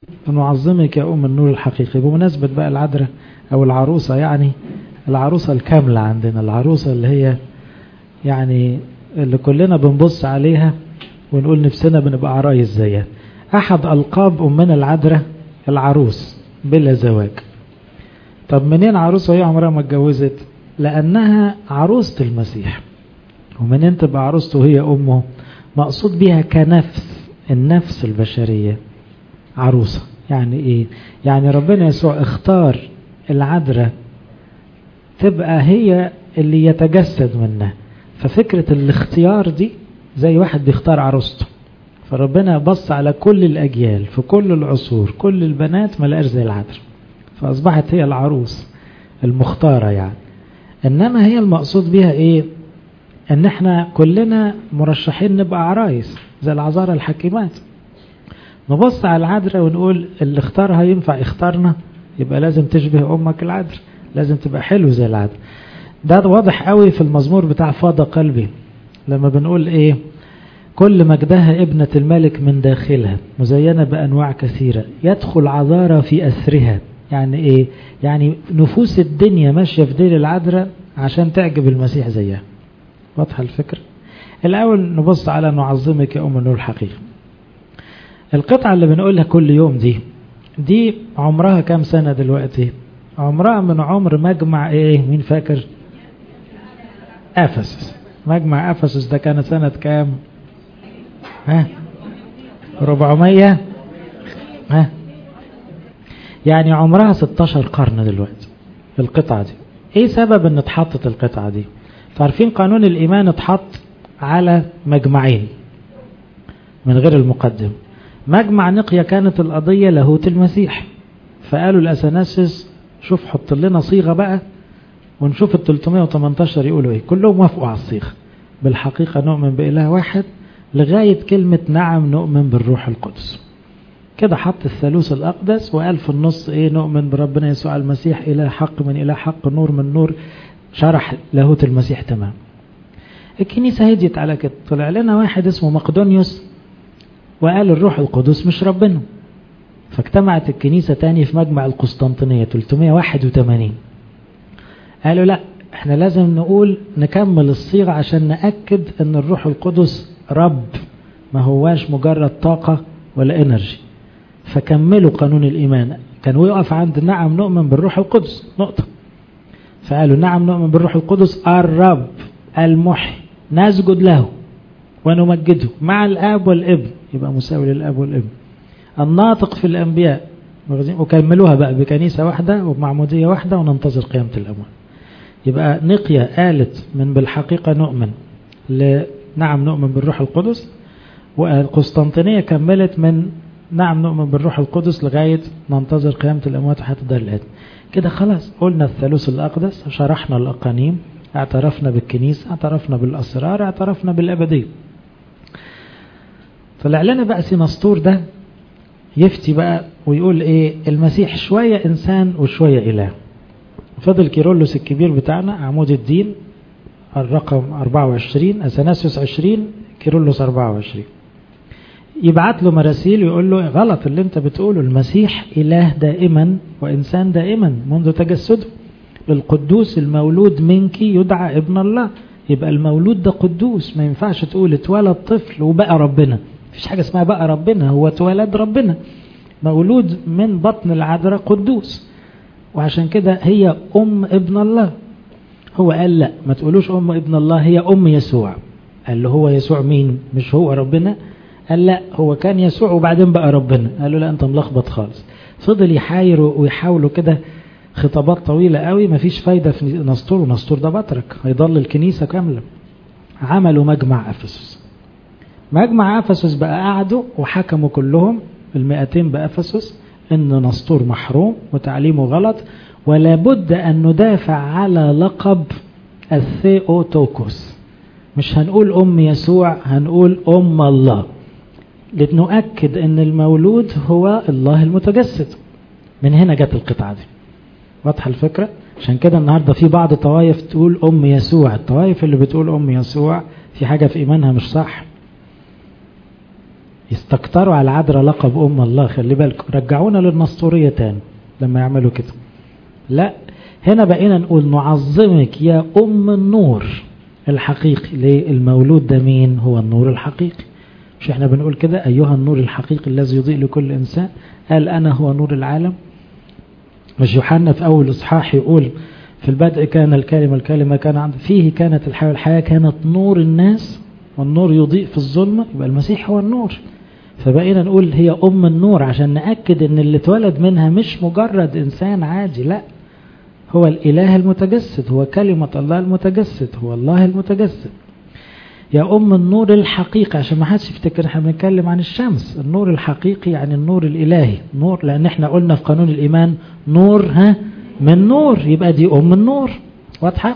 نعظمك يا أم النور الحقيقي بمناسبة بقى العذراء أو العروسة يعني العروسة الكاملة عندنا العروسة اللي هي يعني اللي كلنا بنبص عليها ونقول نفسنا بنبقى عرايس زيها أحد ألقاب أمنا العذراء العروس بلا زواج طب منين عروسة وهي عمرها ما اتجوزت لأنها عروسة المسيح ومنين تبقى عروسته وهي أمه مقصود بها كنفس النفس البشرية عروسة يعني إيه يعني ربنا يسوع اختار العذراء تبقى هي اللي يتجسد منها ففكرة الاختيار دي زي واحد بيختار عروسته فربنا بص على كل الأجيال في كل العصور كل البنات ما لقاش زي العذراء فأصبحت هي العروس المختارة يعني إنما هي المقصود بها إيه إن إحنا كلنا مرشحين نبقى عرايس زي العذارى الحكيمات نبص على العذراء ونقول اللي اختارها ينفع يختارنا يبقى لازم تشبه أمك العذراء لازم تبقى حلو زي العذراء ده واضح قوي في المزمور بتاع فاض قلبي لما بنقول ايه كل مجدها ابنة الملك من داخلها مزينة بأنواع كثيرة يدخل عذارى في أسرها يعني ايه يعني نفوس الدنيا ماشية في ديل العذراء عشان تعجب المسيح زيها واضحة الفكرة الأول نبص على نعظمك يا أم النور الحقيقي القطعة اللي بنقولها كل يوم دي دي عمرها كام سنة دلوقتي عمرها من عمر مجمع ايه مين فاكر افسس مجمع افسس ده كانت سنة كام ها 400 ها يعني عمرها 16 قرن دلوقتي القطعة دي ايه سبب ان اتحطت القطعة دي تعرفين قانون الايمان اتحط على مجمعين من غير المقدم مجمع نقية كانت القضية لاهوت المسيح فقالوا الأساناسس شوف حط لنا صيغة بقى ونشوف ال 318 يقولوا ايه كلهم وافقوا على الصيغة بالحقيقة نؤمن بإله واحد لغاية كلمة نعم نؤمن بالروح القدس كده حط الثالوث الأقدس وقال في النص ايه نؤمن بربنا يسوع المسيح إله حق من إله حق نور من نور شرح لاهوت المسيح تمام الكنيسة هديت على كده طلع لنا واحد اسمه مقدونيوس وقال الروح القدس مش ربنا فاجتمعت الكنيسة تاني في مجمع القسطنطينية 381 قالوا لا احنا لازم نقول نكمل الصيغة عشان نأكد ان الروح القدس رب ما هواش مجرد طاقة ولا انرجي فكملوا قانون الإيمان كان ويقف عند نعم نؤمن بالروح القدس نقطة فقالوا نعم نؤمن بالروح القدس الرب المحي نسجد له ونمجده مع الآب والابن يبقى مساوي للآب والابن الناطق في الأنبياء وكملوها بقى بكنيسة واحدة وبمعمودية واحدة وننتظر قيامة الأموات يبقى نقية قالت من بالحقيقة نؤمن نعم نؤمن بالروح القدس والقسطنطينية كملت من نعم نؤمن بالروح القدس لغاية ننتظر قيامة الأموات وحتى الدار الآن كده خلاص قلنا الثالوث الأقدس شرحنا الأقانيم اعترفنا بالكنيسة اعترفنا بالأسرار اعترفنا بالأبدية طلع لنا بقى سينسطور ده يفتي بقى ويقول ايه المسيح شوية انسان وشوية اله فضل كيرولوس الكبير بتاعنا عمود الدين الرقم 24 اثناسيوس 20 كيرولوس 24 يبعت له مراسيل ويقول له غلط اللي انت بتقوله المسيح اله دائما وانسان دائما منذ تجسده القدوس المولود منك يدعى ابن الله يبقى المولود ده قدوس ما ينفعش تقول اتولد طفل وبقى ربنا مفيش حاجة اسمها بقى ربنا هو اتولد ربنا مولود من بطن العذراء قدوس وعشان كده هي أم ابن الله هو قال لا ما تقولوش أم ابن الله هي أم يسوع قال له هو يسوع مين مش هو ربنا قال لا هو كان يسوع وبعدين بقى ربنا قال له لا انت ملخبط خالص فضل يحايروا ويحاولوا كده خطابات طويلة قوي مفيش فايدة في نسطور ونسطور ده بطرك هيضل الكنيسة كاملة عملوا مجمع أفسس مجمع أفسس بقى قعدوا وحكموا كلهم المئتين بأفسس إن نسطور محروم وتعليمه غلط ولا بد أن ندافع على لقب الثيوتوكوس مش هنقول أم يسوع هنقول أم الله لنؤكد أن المولود هو الله المتجسد من هنا جت القطعة دي واضحة الفكرة عشان كده النهاردة في بعض طوائف تقول أم يسوع الطوائف اللي بتقول أم يسوع في حاجة في إيمانها مش صح يستكتروا على العذراء لقب أم الله خلي بالكم رجعونا للنسطورية تاني لما يعملوا كده لا هنا بقينا نقول نعظمك يا أم النور الحقيقي ليه المولود ده مين هو النور الحقيقي مش احنا بنقول كده أيها النور الحقيقي الذي يضيء لكل إنسان قال أنا هو نور العالم مش يوحنا في أول إصحاح يقول في البدء كان الكلمة الكلمة كان عند فيه كانت الحياة الحياة كانت نور الناس والنور يضيء في الظلمة يبقى المسيح هو النور فبقينا نقول هي أم النور عشان نأكد أن اللي اتولد منها مش مجرد إنسان عادي لا هو الإله المتجسد هو كلمة الله المتجسد هو الله المتجسد يا أم النور الحقيقي عشان ما حدش يفتكر احنا بنتكلم عن الشمس النور الحقيقي يعني النور الإلهي نور لأن احنا قلنا في قانون الإيمان نور ها من نور يبقى دي أم النور واضحة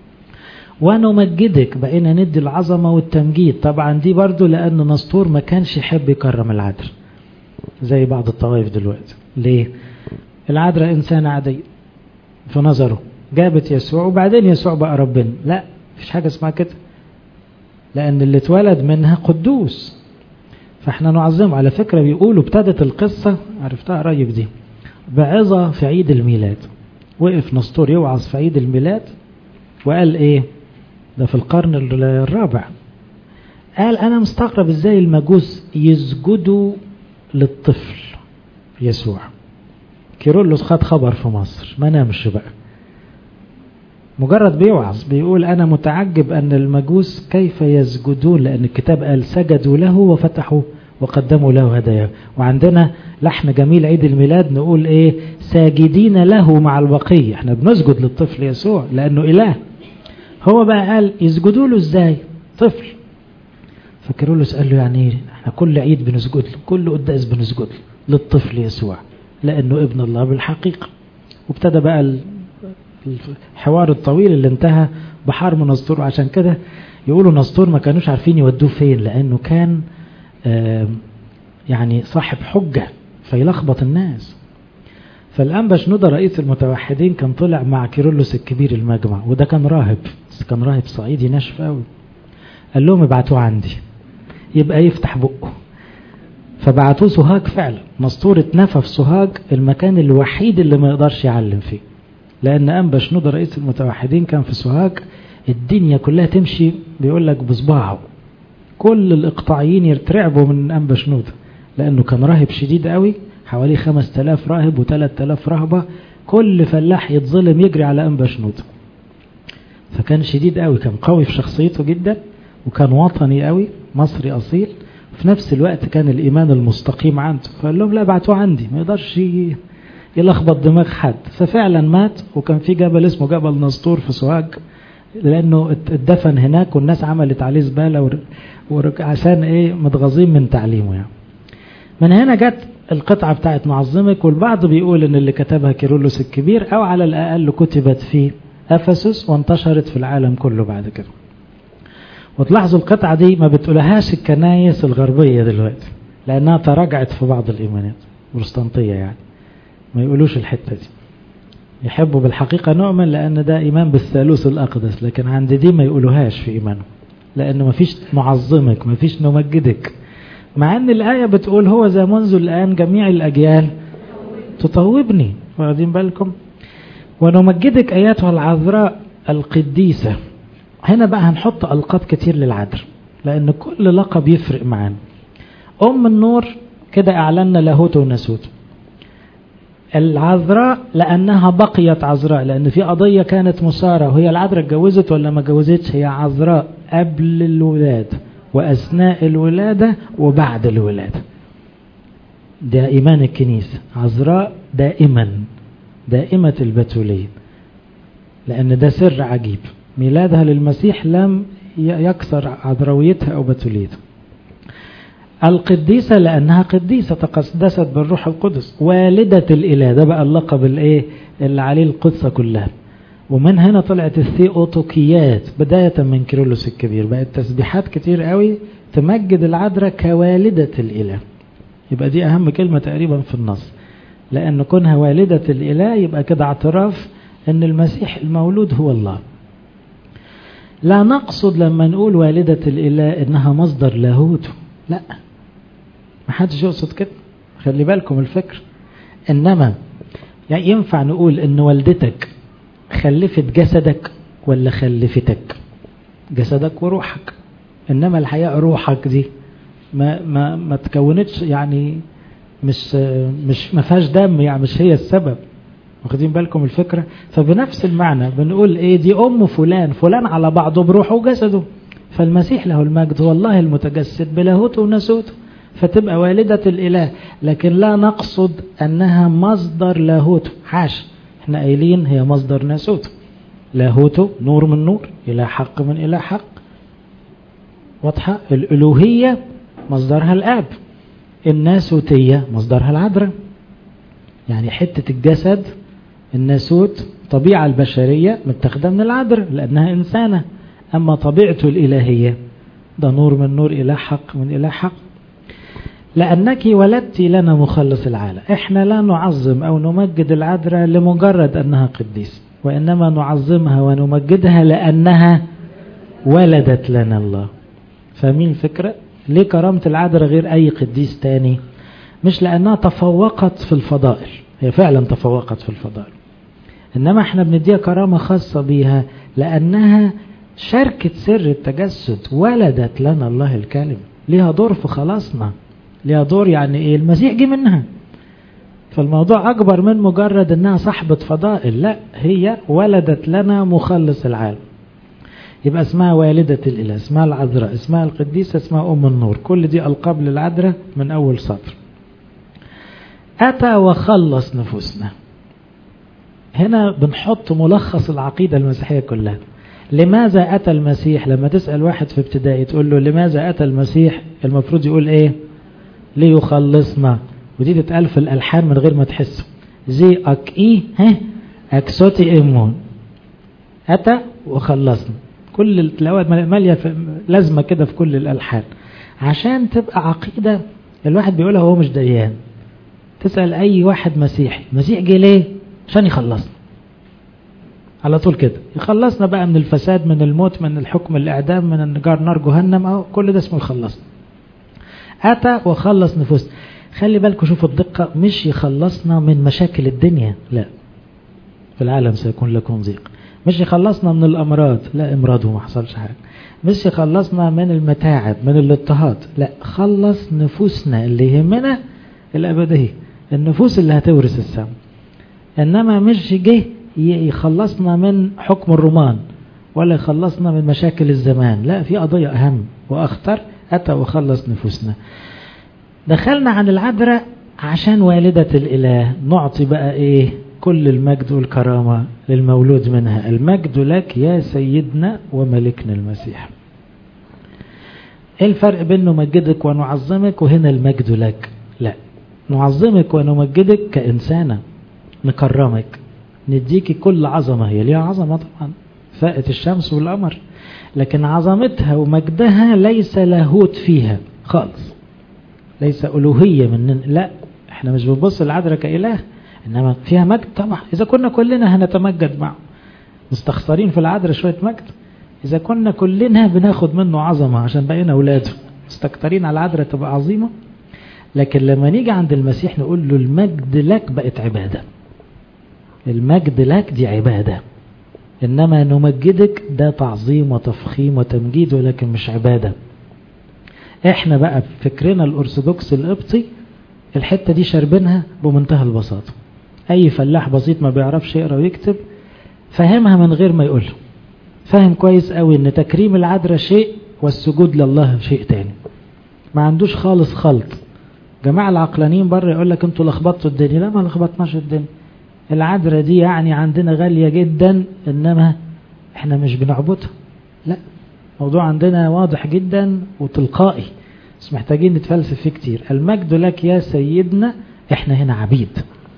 ونمجدك بقينا ندي العظمة والتمجيد طبعا دي برضو لأن نسطور ما كانش يحب يكرم العذر زي بعض الطوائف دلوقتي ليه العذراء إنسان عادي في نظره جابت يسوع وبعدين يسوع بقى ربنا لا مفيش حاجة اسمها كده لأن اللي اتولد منها قدوس فاحنا نعظمه على فكرة بيقولوا ابتدت القصة عرفتها قريب دي بعظة في عيد الميلاد وقف نسطور يوعظ في عيد الميلاد وقال ايه ده في القرن الرابع قال انا مستغرب ازاي المجوس يسجدوا للطفل يسوع كيرلس خد خبر في مصر ما نامش بقى مجرد بيوعظ بيقول أنا متعجب أن المجوس كيف يسجدون لأن الكتاب قال سجدوا له وفتحوا وقدموا له هدايا وعندنا لحن جميل عيد الميلاد نقول إيه ساجدين له مع البقية احنا بنسجد للطفل يسوع لأنه إله هو بقى قال يسجدوا له إزاي طفل فكيرلس قال له يعني ايه احنا كل عيد بنسجد له كل قداس بنسجد له للطفل يسوع لأنه ابن الله بالحقيقة وابتدى بقى الحوار الطويل اللي انتهى بحرم نسطور عشان كده يقولوا نسطور ما كانوش عارفين يودوه فين لأنه كان يعني صاحب حجة فيلخبط الناس فالأنبا شنودة رئيس المتوحدين كان طلع مع كيرلس الكبير المجمع وده كان راهب بس كان راهب صعيدي ناشف قوي قال لهم ابعتوه عندي يبقى يفتح بقه فبعتوه سوهاج فعلا نسطور اتنفى في سوهاج المكان الوحيد اللي ما يقدرش يعلم فيه لأن أنبا شنودة رئيس المتوحدين كان في سوهاج الدنيا كلها تمشي بيقول لك بصباعه كل الإقطاعيين يترعبوا من أنبا شنودة لأنه كان راهب شديد قوي حوالي 5000 راهب و3000 رهبة كل فلاح يتظلم يجري على أنبا شنودة فكان شديد قوي كان قوي في شخصيته جدا وكان وطني قوي مصري أصيل في نفس الوقت كان الإيمان المستقيم عنده فقال لهم لا بعتوه عندي ما يقدرش يلخبط دماغ حد ففعلا مات وكان في جبل اسمه جبل نسطور في سوهاج لانه اتدفن هناك والناس عملت عليه زباله عشان ايه متغاظين من تعليمه يعني. من هنا جت القطعه بتاعت معظمك والبعض بيقول ان اللي كتبها كيرلس الكبير او على الاقل كتبت في افسس وانتشرت في العالم كله بعد كده. وتلاحظوا القطعه دي ما بتقولهاش الكنايس الغربيه دلوقتي لانها تراجعت في بعض الايمانات بروستانتيه يعني. ما يقولوش الحتة دي يحبوا بالحقيقة نؤمن لأن ده إيمان بالثالوث الأقدس لكن عند دي ما يقولوهاش في إيمانهم لأن ما فيش نعظمك ما فيش نمجدك مع أن الآية بتقول هو ذا منذ الآن جميع الأجيال تطوبني واخدين بالكم ونمجدك أياتها العذراء القديسة هنا بقى هنحط ألقاب كتير للعذر لأن كل لقب يفرق معانا أم النور كده أعلنا لاهوته وناسوته العذراء لأنها بقيت عذراء لأن في قضية كانت مسارة وهي العذراء اتجوزت ولا ما اتجوزتش هي عذراء قبل الولادة وأثناء الولادة وبعد الولادة ده إيمان الكنيسة عذراء دائما دائمة البتولية لأن ده سر عجيب ميلادها للمسيح لم يكسر عذراويتها أو بتوليتها القديسة لأنها قديسة تقدست بالروح القدس والدة الإله ده بقى اللقب الايه اللي عليه القدسة كلها ومن هنا طلعت الثيوتوكيات بداية من كيرلس الكبير بقت تسبيحات كتير قوي تمجد العذراء كوالدة الإله يبقى دي أهم كلمة تقريبا في النص لأن كونها والدة الإله يبقى كده اعتراف أن المسيح المولود هو الله لا نقصد لما نقول والدة الإله إنها مصدر لاهوته لا ما حدش يقصد كده خلي بالكم الفكر انما يعني ينفع نقول ان والدتك خلفت جسدك ولا خلفتك جسدك وروحك انما الحقيقه روحك دي ما ما ما تكونتش يعني مش مش ما فيهاش دم يعني مش هي السبب واخدين بالكم الفكره فبنفس المعنى بنقول ايه دي ام فلان فلان على بعضه بروحه وجسده فالمسيح له المجد هو الله المتجسد بلاهوته وناسوته فتبقى والدة الإله لكن لا نقصد أنها مصدر لاهوته حاشا احنا قايلين هي مصدر ناسوته لاهوته نور من نور إلى حق من إلى حق واضحة الألوهية مصدرها الآب الناسوتية مصدرها العذراء يعني حتة الجسد الناسوت طبيعة البشرية متاخدة من العذراء لأنها إنسانة أما طبيعته الإلهية ده نور من نور إلى حق من إلى حق لأنك ولدت لنا مخلص العالم احنا لا نعظم أو نمجد العذراء لمجرد أنها قديس وإنما نعظمها ونمجدها لأنها ولدت لنا الله فاهمين الفكرة ليه كرامة العذراء غير أي قديس تاني مش لأنها تفوقت في الفضائل هي فعلا تفوقت في الفضائل إنما احنا بنديها كرامة خاصة بيها لأنها شاركت سر التجسد ولدت لنا الله الكلمة ليها دور في خلاصنا ليها دور يعني ايه المسيح جه منها فالموضوع اكبر من مجرد انها صاحبة فضائل لا هي ولدت لنا مخلص العالم يبقى اسمها والدة الاله اسمها العذراء اسمها القديسة اسمها ام النور كل دي القاب للعذراء من اول سطر اتى وخلص نفوسنا هنا بنحط ملخص العقيدة المسيحية كلها لماذا أتى المسيح لما تسأل واحد في ابتدائي تقول له لماذا أتى المسيح المفروض يقول إيه ليخلصنا ودي تتقال في الألحان من غير ما تحسوا زي أك إيه ها أكسوتي إيمون أتى وخلصنا كل التلاوات مالية لازمة كده في كل الألحان عشان تبقى عقيدة الواحد بيقولها وهو مش دريان تسأل أي واحد مسيحي المسيح جه ليه عشان يخلصنا على طول كده يخلصنا بقى من الفساد من الموت من الحكم الإعدام من النجار نار جهنم أو كل ده اسمه يخلصنا أتى وخلص نفوسنا خلي بالكم شوفوا الدقة مش يخلصنا من مشاكل الدنيا لا في العالم سيكون لكم ضيق مش يخلصنا من الأمراض لا امراضه ما حصلش حاجة مش يخلصنا من المتاعب من الاضطهاد لا خلص نفوسنا اللي يهمنا الأبدية النفوس اللي هتورث السماء إنما مش جه يخلصنا من حكم الرومان ولا يخلصنا من مشاكل الزمان لا في قضية أهم وأخطر أتى وخلص نفوسنا دخلنا عن العذراء عشان والدة الإله نعطي بقى إيه كل المجد والكرامة للمولود منها المجد لك يا سيدنا وملكنا المسيح ايه الفرق بين نمجدك ونعظمك وهنا المجد لك لا نعظمك ونمجدك كإنسانة نكرمك نديكي كل عظمة هي ليها عظمة طبعا فائت الشمس والقمر لكن عظمتها ومجدها ليس لاهوت فيها خالص ليس ألوهية من لا احنا مش بنبص العذراء كإله إنما فيها مجد طبعا إذا كنا كلنا هنتمجد معه مستخسرين في العذراء شوية مجد إذا كنا كلنا بناخد منه عظمة عشان بقينا أولاده مستكترين على العذراء تبقى عظيمة لكن لما نيجي عند المسيح نقول له المجد لك بقت عبادة المجد لك دي عبادة إنما نمجدك ده تعظيم وتفخيم وتمجيد ولكن مش عبادة احنا بقى فكرنا الأرثوذكس القبطي الحتة دي شاربينها بمنتهى البساطة أي فلاح بسيط ما بيعرفش يقرأ ويكتب فهمها من غير ما يقولها فاهم كويس قوي ان تكريم العذراء شيء والسجود لله شيء تاني ما عندوش خالص خلط جماعة العقلانيين بره يقول لك انتوا لخبطتوا الدنيا لا ما لخبطناش الدنيا العذراء دي يعني عندنا غالية جدا انما احنا مش بنعبدها لا موضوع عندنا واضح جدا وتلقائي بس محتاجين نتفلسف فيه كتير المجد لك يا سيدنا احنا هنا عبيد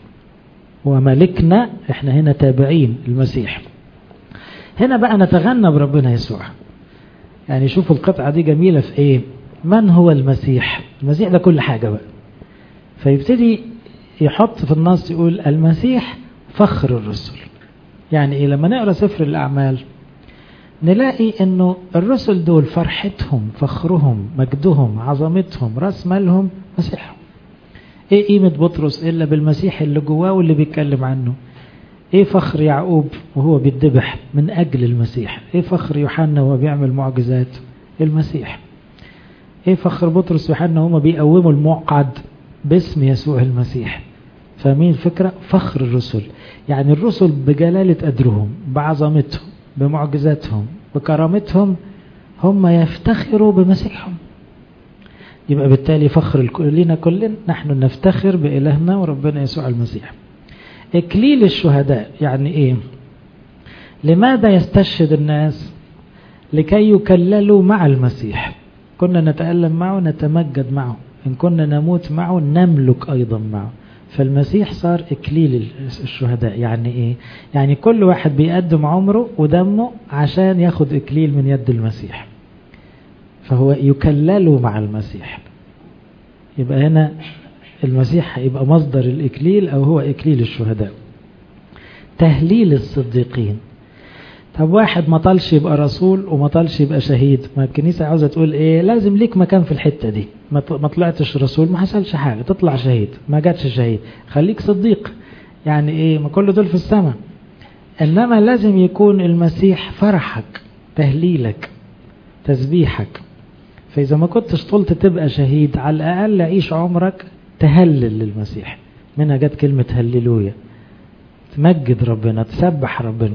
وملكنا احنا هنا تابعين المسيح هنا بقى نتغنى بربنا يسوع يعني شوفوا القطعة دي جميلة في ايه من هو المسيح المسيح ده كل حاجة بقى فيبتدي يحط في النص يقول المسيح فخر الرسل يعني ايه لما نقرأ سفر الأعمال نلاقي انه الرسل دول فرحتهم فخرهم مجدهم عظمتهم راس مالهم مسيحهم ايه قيمة بطرس الا بالمسيح اللي جواه واللي بيتكلم عنه ايه فخر يعقوب وهو بيتذبح من اجل المسيح ايه فخر يوحنا وهو بيعمل معجزات المسيح ايه فخر بطرس ويوحنا هما بيقوموا المعقد باسم يسوع المسيح فاهمين الفكرة فخر الرسل يعني الرسل بجلالة قدرهم بعظمتهم بمعجزاتهم بكرامتهم هم يفتخروا بمسيحهم يبقى بالتالي فخر لنا كلنا نحن نفتخر بإلهنا وربنا يسوع المسيح إكليل الشهداء يعني إيه لماذا يستشهد الناس لكي يكللوا مع المسيح كنا نتألم معه نتمجد معه إن كنا نموت معه نملك أيضا معه فالمسيح صار إكليل الشهداء يعني إيه يعني كل واحد بيقدم عمره ودمه عشان ياخد إكليل من يد المسيح فهو يكلل مع المسيح يبقى هنا المسيح هيبقى مصدر الإكليل أو هو إكليل الشهداء تهليل الصديقين طب واحد ما طالش يبقى رسول وما طالش يبقى شهيد ما الكنيسة عاوزة تقول ايه لازم ليك مكان في الحتة دي ما طلعتش رسول ما حصلش حاجة تطلع شهيد ما جاتش شهيد خليك صديق يعني ايه ما كل دول في السماء انما لازم يكون المسيح فرحك تهليلك تسبيحك فاذا ما كنتش طلت تبقى شهيد على الاقل عيش عمرك تهلل للمسيح منها جت كلمة هللويا تمجد ربنا تسبح ربنا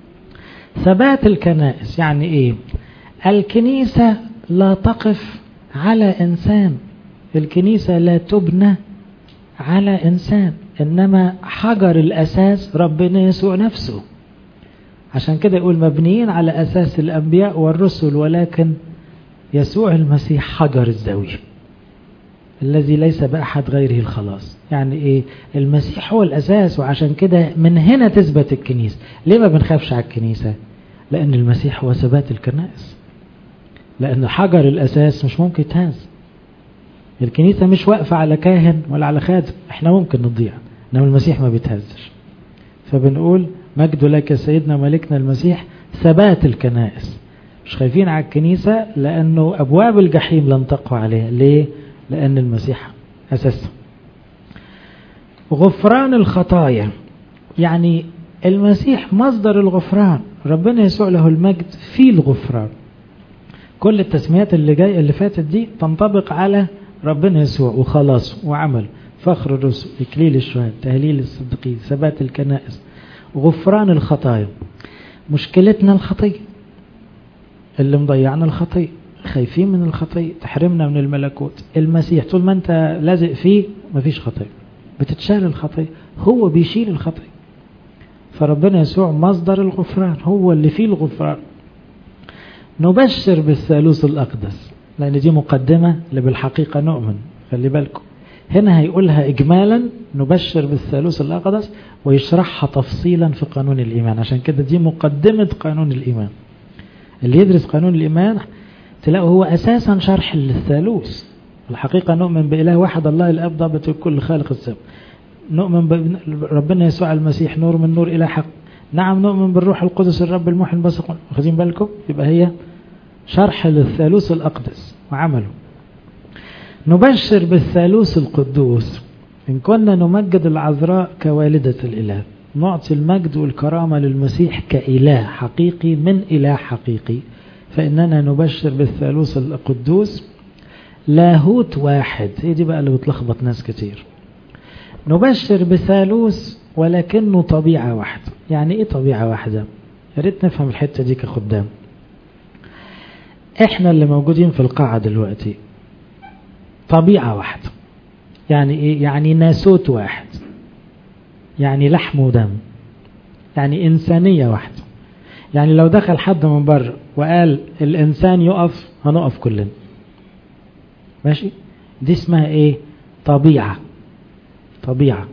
ثبات الكنائس يعني ايه الكنيسة لا تقف على انسان الكنيسة لا تبنى على انسان انما حجر الاساس ربنا يسوع نفسه عشان كده يقول مبنيين على اساس الانبياء والرسل ولكن يسوع المسيح حجر الزاوية الذي ليس بأحد غيره الخلاص يعني ايه المسيح هو الاساس وعشان كده من هنا تثبت الكنيسة ليه ما بنخافش على الكنيسة لان المسيح هو ثبات الكنائس لان حجر الاساس مش ممكن يتهز الكنيسة مش واقفة على كاهن ولا على خادم احنا ممكن نضيع انما المسيح ما بيتهزش فبنقول مجد لك يا سيدنا ملكنا المسيح ثبات الكنائس مش خايفين على الكنيسة لانه ابواب الجحيم لن تقوى عليها ليه لأن المسيح أساسها غفران الخطايا يعني المسيح مصدر الغفران ربنا يسوع له المجد في الغفران كل التسميات اللي جاي اللي فاتت دي تنطبق على ربنا يسوع وخلاص وعمل فخر الرسل إكليل الشهاد تهليل الصديقين ثبات الكنائس غفران الخطايا مشكلتنا الخطية اللي مضيعنا الخطية خايفين من الخطية تحرمنا من الملكوت المسيح طول ما انت لازق فيه مفيش خطية بتتشال الخطية هو بيشيل الخطية فربنا يسوع مصدر الغفران هو اللي فيه الغفران نبشر بالثالوث الأقدس لأن دي مقدمة اللي بالحقيقة نؤمن خلي بالكم هنا هيقولها إجمالا نبشر بالثالوث الأقدس ويشرحها تفصيلا في قانون الإيمان عشان كده دي مقدمة قانون الإيمان اللي يدرس قانون الإيمان تلاقوا هو أساسا شرح للثالوث الحقيقة نؤمن بإله واحد الله الأب ضابط كل خالق السماء نؤمن بربنا يسوع المسيح نور من نور إلى حق نعم نؤمن بالروح القدس الرب المحي البصق واخدين بالكم يبقى هي شرح للثالوث الأقدس وعمله نبشر بالثالوث القدوس إن كنا نمجد العذراء كوالدة الإله نعطي المجد والكرامة للمسيح كإله حقيقي من إله حقيقي فإننا نبشر بالثالوث القدوس لاهوت واحد هي دي بقى اللي بتلخبط ناس كتير نبشر بثالوث ولكنه طبيعة واحدة يعني ايه طبيعة واحدة يا ريت نفهم الحتة دي كخدام احنا اللي موجودين في القاعة دلوقتي طبيعة واحدة يعني ايه يعني ناسوت واحد يعني لحم ودم يعني إنسانية واحدة يعني لو دخل حد من بره وقال الإنسان يقف هنقف كلنا ماشي دي اسمها ايه طبيعة طبيعة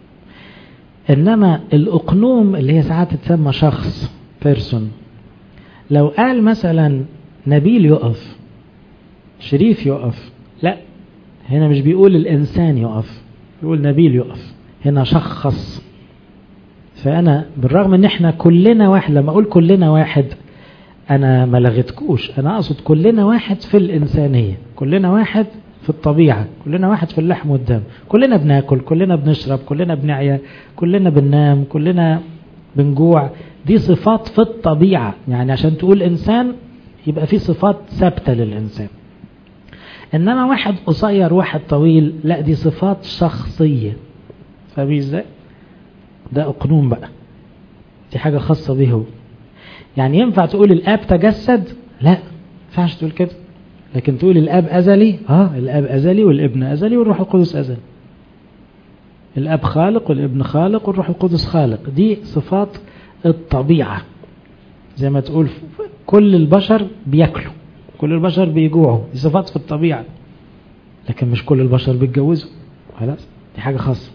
إنما الأقنوم اللي هي ساعات تسمى شخص بيرسون لو قال مثلا نبيل يقف شريف يقف لا هنا مش بيقول الإنسان يقف بيقول نبيل يقف هنا شخص فأنا بالرغم ان احنا كلنا واحد لما اقول كلنا واحد انا ما لغتكوش انا اقصد كلنا واحد في الانسانيه كلنا واحد في الطبيعه كلنا واحد في اللحم والدم كلنا بناكل كلنا بنشرب كلنا بنعيا كلنا بننام كلنا بنجوع دي صفات في الطبيعه يعني عشان تقول انسان يبقى في صفات ثابته للانسان انما واحد قصير واحد طويل لا دي صفات شخصيه فاهمين ازاي ده اقنوم بقى دي حاجه خاصه به هو يعني ينفع تقول الاب تجسد لا ما ينفعش تقول كده لكن تقول الاب ازلي اه الاب ازلي والابن ازلي والروح القدس ازلي الاب خالق والابن خالق والروح القدس خالق دي صفات الطبيعه زي ما تقول كل البشر بياكلوا كل البشر بيجوعوا دي صفات في الطبيعه لكن مش كل البشر بيتجوزوا خلاص دي حاجه خاصه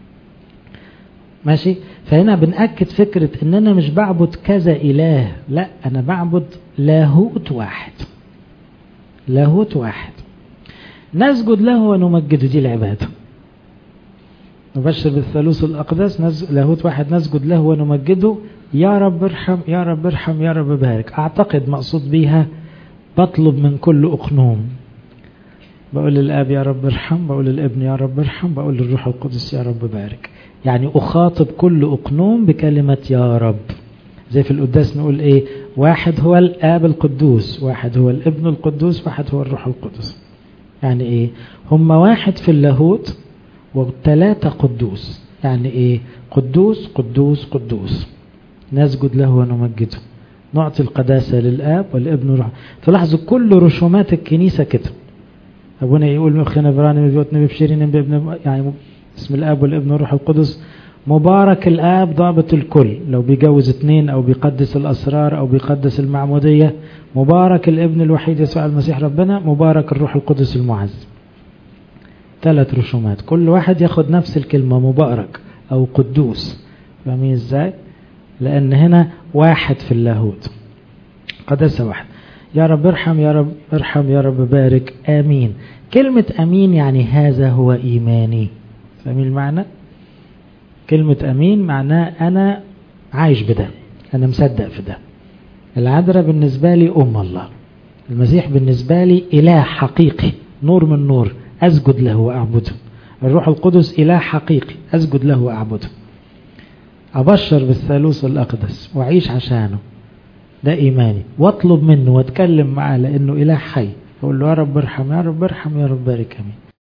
ماشي فهنا بنأكد فكرة ان انا مش بعبد كذا اله لا انا بعبد لاهوت واحد لاهوت واحد نسجد له ونمجده دي العبادة نبشر بالثالوث الأقدس نز... لاهوت واحد نسجد له ونمجده يا رب ارحم يا رب ارحم يا رب بارك أعتقد مقصود بيها بطلب من كل أقنوم بقول للآب يا رب ارحم بقول للابن يا رب ارحم بقول للروح القدس يا رب بارك يعني أخاطب كل أقنوم بكلمة يا رب زي في القداس نقول إيه واحد هو الآب القدوس واحد هو الابن القدوس واحد هو الروح القدس يعني إيه هم واحد في اللاهوت وثلاثة قدوس يعني إيه قدوس قدوس قدوس نسجد له ونمجده نعطي القداسة للآب والابن والروح تلاحظوا كل رسومات الكنيسة كده أبونا يقول مخنا براني بيوتنا ببشرين بابن يعني اسم الاب والابن والروح القدس مبارك الاب ضابط الكل لو بيجوز اثنين او بيقدس الاسرار او بيقدس المعموديه مبارك الابن الوحيد يسوع المسيح ربنا مبارك الروح القدس المعز ثلاث رسومات كل واحد ياخد نفس الكلمه مبارك او قدوس فاهمين ازاي لان هنا واحد في اللاهوت قداسه واحد يا رب ارحم يا رب ارحم يا رب بارك امين كلمه امين يعني هذا هو ايماني فاهمين المعنى كلمة أمين معناه أنا عايش بده أنا مصدق في ده العذراء بالنسبة لي أم الله المسيح بالنسبة لي إله حقيقي نور من نور أسجد له وأعبده الروح القدس إله حقيقي أسجد له وأعبده أبشر بالثالوث الأقدس وأعيش عشانه ده إيماني واطلب منه واتكلم معاه لأنه إله حي أقول له يا رب ارحم يا رب ارحم يا رب بارك أمين